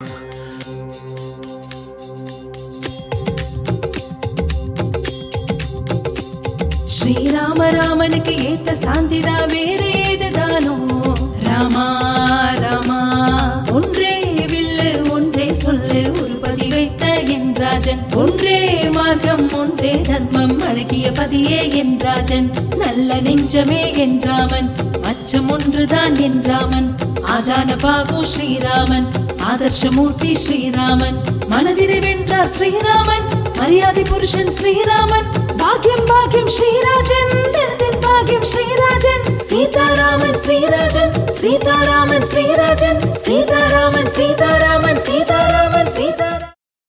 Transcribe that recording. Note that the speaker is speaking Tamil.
ஸ்ரீராம ராமனுக்கு ஏத்த சாந்திதா வேற ஏதுதானோ ராமா ராமா ஒன்றே வில்லு ஒன்றே சொல்லு ஒரு பதி வைத்த என் ராஜன் ஒன்றே மார்க்கம் ஒன்றே தர்மம் அழகிய பதியே என் ராஜன் நல்ல நெஞ்சமே என் ராமன் அச்சம் ஒன்றுதான் என் ராமன் ஆஜான பாகு ஸ்ரீராமன் ஆதர்ஷமூர்த்தி ஸ்ரீராமன் மனதினை வென்றார் ஸ்ரீராமன் மரியாதை புருஷன் ஸ்ரீராமன் பாக்யம் பாக்யம் ஸ்ரீராஜன் தின் பாக்யம் ஸ்ரீராஜன் சீதாராமன் ஸ்ரீராஜன் சீதாராமன் ஸ்ரீராஜன் சீதாராமன் சீதாராமன் சீதாராமன் சீதாராமன்